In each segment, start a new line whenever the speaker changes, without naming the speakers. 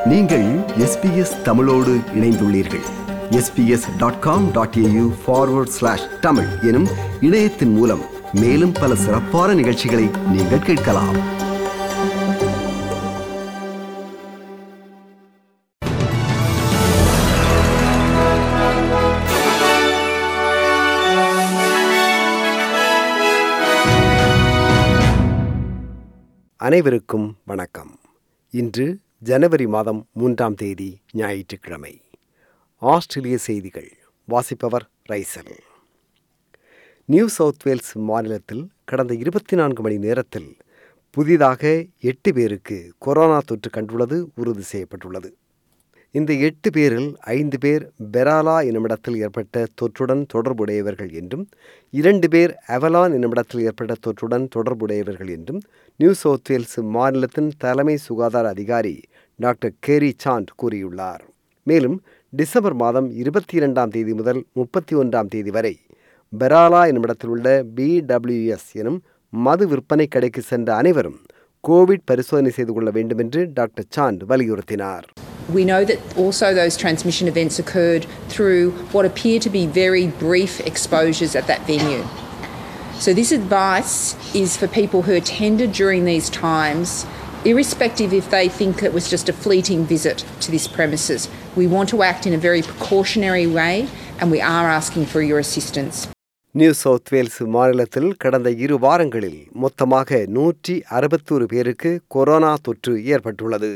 நீங்கள் எஸ்பிஎஸ் தமிழோடு இணைந்துள்ளீர்கள் SBS dot com dot AU forward slash Tamil எனும் இணையத்தின் மூலம் மேலும் பல சிறப்பான நிகழ்ச்சிகளை நீங்கள் கேட்கலாம் அனைவருக்கும் வணக்கம் இன்று ஜனவரி மாதம் மூன்றாம் தேதி ஞாயிற்றுக்கிழமை ஆஸ்திரேலிய செய்திகள் வாசிப்பவர் ரைசல் நியூ சவுத் வேல்ஸ் மாநிலத்தில் கடந்த இருபத்தி நான்கு மணி நேரத்தில் புதிதாக எட்டு பேருக்கு கொரோனா தொற்று கண்டுள்ளது உறுதி செய்யப்பட்டுள்ளது இந்த எட்டு பேரில் ஐந்து பேர் பெராலா என்னுமிடத்தில் ஏற்பட்ட தொற்றுடன் தொடர்புடையவர்கள் என்றும் இரண்டு பேர் அவலான் என்னுமிடத்தில் ஏற்பட்ட தொற்றுடன் தொடர்புடையவர்கள் என்றும் நியூ சவுத் வேல்ஸ் மாநிலத்தின் தலைமை சுகாதார அதிகாரி டாக்டர் கேரி சாண்ட் கூறியுள்ளார் மேலும் டிசம்பர் மாதம் இருபத்தி இரண்டாம் தேதி முதல் முப்பத்தி ஒன்றாம் தேதி வரை பெராலா என்னுமிடத்தில் உள்ள பிடபிள்யூஎஸ் எனும் மது விற்பனை கடைக்கு சென்ற அனைவரும் கோவிட் பரிசோதனை செய்து கொள்ள வேண்டும் என்று டாக்டர் சாண்ட் வலியுறுத்தினார்
We know that also those transmission events occurred through what appear to be very brief exposures at that venue. So, this advice is for people who attended during these times, irrespective if they think it was just a fleeting visit to this premises. We want to act in a very precautionary way and we are asking for your assistance.
New South Wales மாநிலத்தில் கடந்த இரு வாரங்களில் மொத்தமாக நூற்றி அறுபத்தோரு பேருக்கு corona தொற்று ஏற்பட்டுள்ளது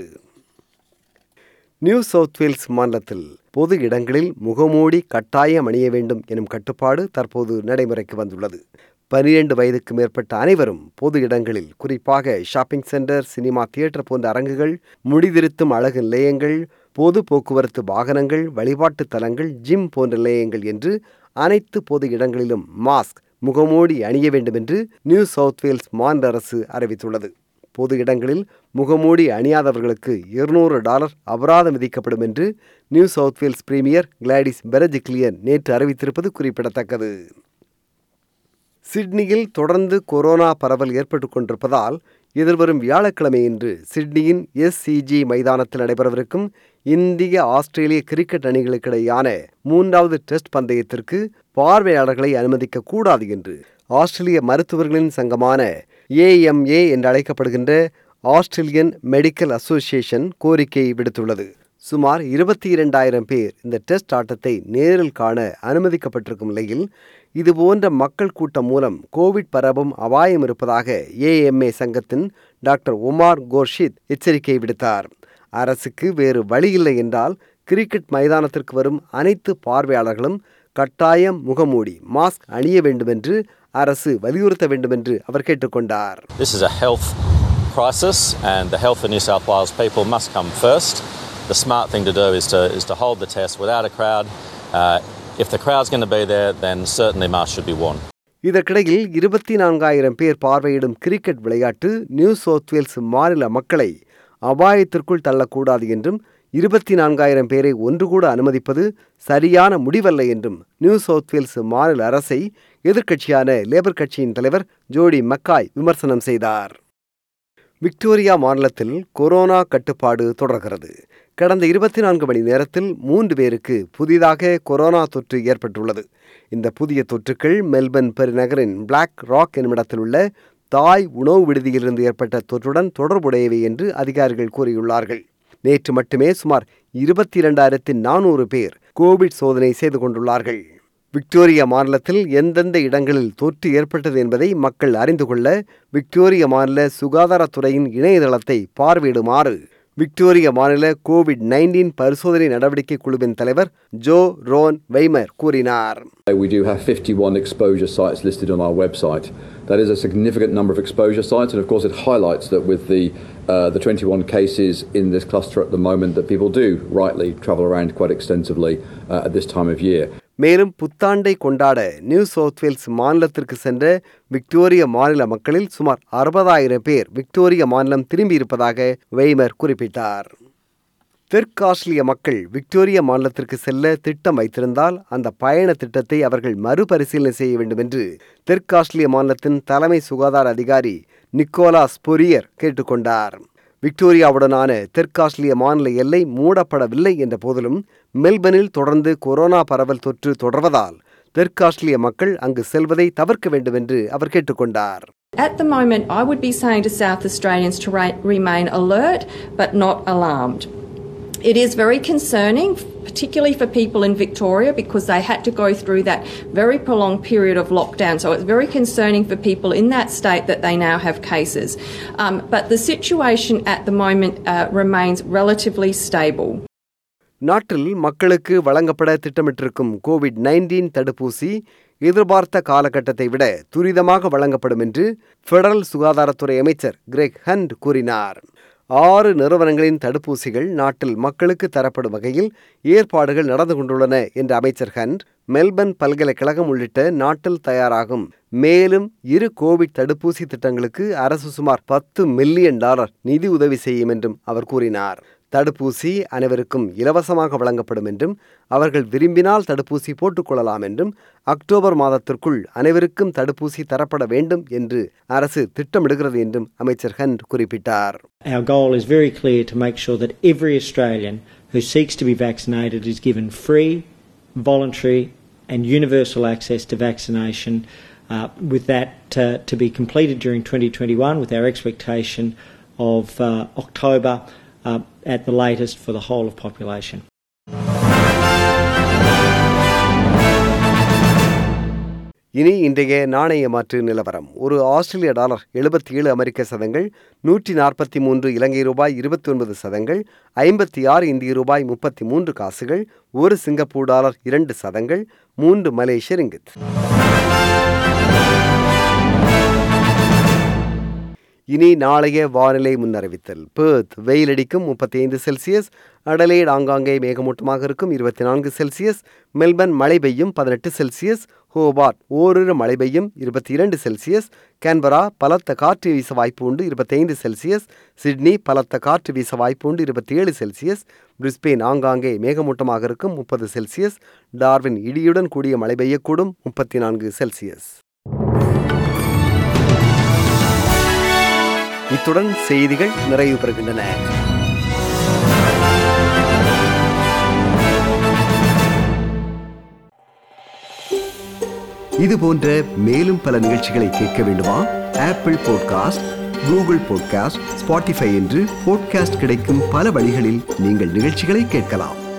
நியூ சவுத் வேல்ஸ் மாநிலத்தில் பொது இடங்களில் முகமூடி கட்டாயம் அணிய வேண்டும் எனும் கட்டுப்பாடு தற்போது நடைமுறைக்கு வந்துள்ளது பனிரெண்டு வயதுக்கு மேற்பட்ட அனைவரும் பொது இடங்களில் குறிப்பாக ஷாப்பிங் சென்டர் சினிமா தியேட்டர் போன்ற அரங்குகள் முடிதிருத்தும் அழகு நிலையங்கள் பொது போக்குவரத்து வாகனங்கள் வழிபாட்டு தலங்கள் ஜிம் போன்ற நிலையங்கள் என்று அனைத்து பொது இடங்களிலும் மாஸ்க் முகமூடி அணிய வேண்டும் என்று நியூ சவுத் வேல்ஸ் மாநில அரசு அறிவித்துள்ளது பொது இடங்களில் முகமூடி அணியாதவர்களுக்கு இருநூறு டாலர் அபராதம் விதிக்கப்படும் என்று New South Wales premier Gladys Berejiklian நேற்று அறிவித்திருப்பது குறிப்பிடத்தக்கது சிட்னியில் தொடர்ந்து கொரோனா பரவல் ஏற்பட்டு கொண்டிருப்பதால் எதிர்வரும் வியாழக்கிழமையன்று சிட்னியின் எஸ்சிஜி மைதானத்தில் நடைபெறவிருக்கும் இந்திய ஆஸ்திரேலிய கிரிக்கெட் அணிகளுக்கிடையான மூன்றாவது டெஸ்ட் பந்தயத்திற்கு பார்வையாளர்களை அனுமதிக்க கூடாது என்று ஆஸ்திரேலிய மருத்துவர்களின் சங்கமான ஏஎம்ஏ என்று அழைக்கப்படுகின்ற ஆஸ்திரேலியன் மெடிக்கல் அசோசியேஷன் கோரிக்கை விடுத்துள்ளது சுமார் இருபத்தி இரண்டாயிரம் பேர் இந்த டெஸ்ட் ஆட்டத்தை நேரில் காண அனுமதிக்கப்பட்டிருக்கும் நிலையில் இதுபோன்ற மக்கள் கூட்டம் மூலம் கோவிட் பரவும் அபாயம் இருப்பதாக ஏஎம்ஏ சங்கத்தின் டாக்டர் உமார் கோர்ஷித் எச்சரிக்கை விடுத்தார் அரசுக்கு வேறு வழியில்லை என்றால் கிரிக்கெட் மைதானத்திற்கு வரும் அனைத்து பார்வையாளர்களும் கட்டாயம் முகமூடி மாஸ்க் அணிய வேண்டும் என்று அரசு வலியுறுத்த வேண்டும் என்று அவர் கேட்டுக்கொண்டார்
This is a health crisis, and the health of New South Wales people must come first. The smart thing to do is to, is to hold the test without a crowd. Uh, if the crowd's going to be there, then certainly masks should be worn.
இதற்கிடையில் இருபத்தி நான்காயிரம் பேர் பார்வையிடும் cricket விளையாட்டு new South Wales மாநில மக்களை அபாயத்திற்குள் தள்ளக்கூடாது என்றும் இருபத்தி நான்காயிரம் பேரை ஒன்று கூட அனுமதிப்பது சரியான முடிவல்ல என்றும் நியூ சவுத் வேல்ஸ் மாநில அரசை எதிர்க்கட்சியான லேபர் கட்சியின் தலைவர் ஜோடி மக்காய் விமர்சனம் செய்தார் விக்டோரியா மாநிலத்தில் கொரோனா கட்டுப்பாடு தொடர்கிறது கடந்த இருபத்தி நான்கு மணி நேரத்தில் மூன்று பேருக்கு புதிதாக கொரோனா தொற்று ஏற்பட்டுள்ளது இந்த புதிய தொற்றுக்கள் மெல்பர்ன் பெருநகரின் பிளாக் ராக் என்னுமிடத்தில் உள்ள தாய் உணவு விடுதியிலிருந்து ஏற்பட்ட தொற்றுடன் தொடர்புடையவை என்று அதிகாரிகள் கூறியுள்ளார்கள் நேற்று மட்டுமே சுமார் இருபத்தி இரண்டாயிரத்தி நானூறு பேர் கோவிட் சோதனை செய்து கொண்டுள்ளார்கள் விக்டோரியா மாநிலத்தில் எந்தெந்த இடங்களில் தொற்று ஏற்பட்டது என்பதை மக்கள் அறிந்து கொள்ள விக்டோரியா மாநில சுகாதாரத்துறையின் இணையதளத்தை பார்வையிடுமாறு விக்டோரிய மாநில கோவிட் நைன்டீன் பரிசோதனை நடவடிக்கை குழுவின் தலைவர் ஜோ ரோன் வெய்மர் கூறினார்
We do have 51 exposure sites listed on our website. That is a significant number of exposure sites, and of course, it highlights that with the uh, the 21 cases in this cluster at the moment, that people do rightly travel around quite extensively uh, at this time of year.
மேலும் புத்தாண்டை கொண்டாட new South Wales மாநிலத்திற்கு சென்ற Victoria மாநில மக்களில் சுமார் அறுபதாயிரம் பேர் விக்டோரிய மாநிலம் திரும்பியிருப்பதாக வெய்மர் குறிப்பிட்டார் தெற்கு ஆஸ்திரேலிய மக்கள் விக்டோரிய மாநிலத்திற்கு செல்ல திட்டம் வைத்திருந்தால் அந்த பயண திட்டத்தை அவர்கள் மறுபரிசீலனை செய்ய வேண்டும் என்று தெற்கு ஆஸ்திரேலிய மாநிலத்தின் தலைமை சுகாதார அதிகாரி நிக்கோலாஸ் பொரியர் கேட்டுக்கொண்டார் விக்டோரியாவுடனான தெற்காஸ்திரேலிய மாநில எல்லை மூடப்படவில்லை என்ற போதிலும் மெல்பர்னில் தொடர்ந்து கொரோனா பரவல் தொற்று தொடர்வதால் தெற்காஸ்திரேலிய மக்கள் அங்கு செல்வதை தவிர்க்க வேண்டும் என்று அவர் கேட்டுக்கொண்டார்
At the moment, I would be saying to South Australians to ra- remain alert but not alarmed. It is very concerning, particularly for people in Victoria, because they had to go through that very prolonged period of lockdown. So it's very concerning for people in that state that they now have cases. Um, but the situation at the moment uh, remains relatively stable.
நாட்டில் மக்களுக்கு வழங்கப்பட திட்டமிட்டிருக்கும் Covid nineteen தடுப்பூசி எதிர்பார்த்த காலகட்டத்தை விட துரிதமாக வழங்கப்படும் என்று பெடரல் சுகாதாரத்துறை அமைச்சர் கிரெக் ஹண்ட் கூறினார் ஆறு நிறுவனங்களின் தடுப்பூசிகள் நாட்டில் மக்களுக்கு தரப்படும் வகையில் ஏற்பாடுகள் நடந்து கொண்டுள்ளன என்ற அமைச்சர் ஹண்ட் மெல்பர்ன் பல்கலைக்கழகம் உள்ளிட்ட நாட்டில் தயாராகும் மேலும் இரு கோவிட் தடுப்பூசி திட்டங்களுக்கு அரசு சுமார் பத்து மில்லியன் டாலர் நிதி உதவி செய்யும் என்றும் அவர் கூறினார் தடுப்பூசி அனைவருக்கும் இலவசமாக வழங்கப்படும் என்றும் அவர்கள் விரும்பினால் தடுப்பூசி போட்டுக்கொள்ளலாம் என்றும் அக்டோபர் மாதத்திற்குள் அனைவருக்கும் தடுப்பூசி தரப்பட வேண்டும் என்று அரசு திட்டமிடுகிறது என்றும் அமைச்சர் ஹண்ட் குறிப்பிட்டார்
Our goal is very clear to make sure that every Australian who seeks to be vaccinated is given free, voluntary, and universal access to vaccination. Uh, with that uh, to be completed during 2021, with our expectation of uh, October uh, at the latest for the whole of population.
இனி இன்றைய நாணய மாற்று நிலவரம் ஒரு ஆஸ்திரேலிய dollar எழுபத்தி ஏழு அமெரிக்க சதங்கள் நூற்றி நாற்பத்தி மூன்று இலங்கை ரூபாய் இருபத்தி ஒன்பது சதங்கள் ஐம்பத்தி ஆறு இந்திய ரூபாய் முப்பத்தி மூன்று காசுகள் ஒரு சிங்கப்பூர் டாலர் இரண்டு சதங்கள் மூன்று மலேசிய ரிங்கித் இனி நாளைய வானிலை முன்னறிவித்தல் பேர்த் வெயிலடிக்கும் முப்பத்தி ஐந்து செல்சியஸ் அடலேட் ஆங்காங்கே மேகமூட்டமாக இருக்கும் இருபத்தி நான்கு செல்சியஸ் மெல்பர்ன் மழை பெய்யும் பதினெட்டு செல்சியஸ் ஹோபார்ட் ஓரிரு மழை பெய்யும் இருபத்தி இரண்டு செல்சியஸ் கேன்பரா பலத்த காற்று வீச வாய்ப்பு உண்டு இருபத்தைந்து செல்சியஸ் சிட்னி பலத்த காற்று வீச வாய்ப்பு உண்டு இருபத்தி ஏழு செல்சியஸ் பிரிஸ்பெயின் ஆங்காங்கே மேகமூட்டமாக இருக்கும் முப்பது செல்சியஸ் டார்வின் இடியுடன் கூடிய மழை பெய்யக்கூடும் முப்பத்தி நான்கு செல்சியஸ் இத்துடன் செய்திகள் நிறைவு பெறுகின்றன இது போன்ற மேலும் பல நிகழ்ச்சிகளை கேட்க வேண்டுமா Apple podcast Google podcast Spotify என்று பாட்காஸ்ட் கிடைக்கும் பல வழிகளில் நீங்கள் நிகழ்ச்சிகளை கேட்கலாம்